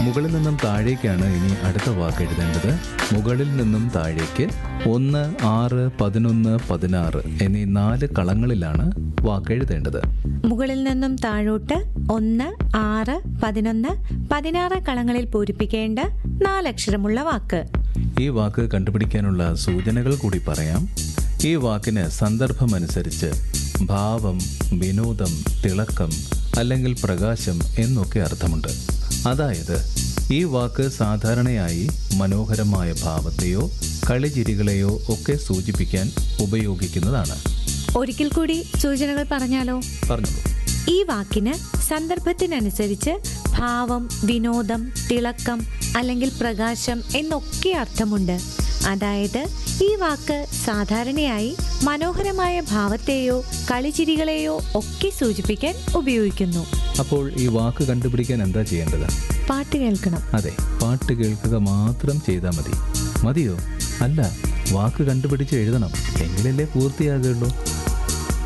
മുകളിൽ നിന്നും താഴേക്കാണ് ഇനി അടുത്ത വാക്ക് എഴുതേണ്ടത് മുകളിൽ നിന്നും താഴേക്ക് ഒന്ന് ആറ് പതിനൊന്ന് പതിനാറ് എന്നീ നാല് കളങ്ങളിലാണ് വാക്ക് എഴുതേണ്ടത് മുകളിൽ നിന്നും താഴോട്ട് ഒന്ന് ആറ് പതിനൊന്ന് പതിനാറ് കളങ്ങളിൽ പൂരിപ്പിക്കേണ്ട നാലക്ഷരമുള്ള വാക്ക് ഈ വാക്ക് കണ്ടുപിടിക്കാനുള്ള സൂചനകൾ കൂടി പറയാം ഈ വാക്കിന് സന്ദർഭമനുസരിച്ച് ഭാവം വിനോദം തിളക്കം അല്ലെങ്കിൽ പ്രകാശം എന്നൊക്കെ അർത്ഥമുണ്ട് അതായത് ഈ വാക്ക് സാധാരണയായി മനോഹരമായ ഭാവത്തെയോ കളിചിരികളെയോ ഒക്കെ സൂചിപ്പിക്കാൻ ഉപയോഗിക്കുന്നതാണ് ഒരിക്കൽ കൂടി സൂചനകൾ പറഞ്ഞാലോ പറഞ്ഞോളൂ ഈ വാക്കിന് സന്ദർഭത്തിനനുസരിച്ച് ഭാവം വിനോദം തിളക്കം അല്ലെങ്കിൽ പ്രകാശം എന്നൊക്കെ അർത്ഥമുണ്ട് അതായത് ഈ വാക്ക് സാധാരണയായി മനോഹരമായ ഭാവത്തെയോ കളിച്ചിരികളെയോ ഒക്കെ സൂചിപ്പിക്കാൻ ഉപയോഗിക്കുന്നു അപ്പോൾ ഈ വാക്ക് കണ്ടുപിടിക്കാൻ എന്താ ചെയ്യേണ്ടത് പാട്ട് കേൾക്കണം അതെ പാട്ട് കേൾക്കുക മാത്രം ചെയ്താൽ മതി മതിയോ അല്ല വാക്ക് കണ്ടുപിടിച്ച് എഴുതണം എങ്കിലല്ലേ പൂർത്തിയാകുള്ളൂ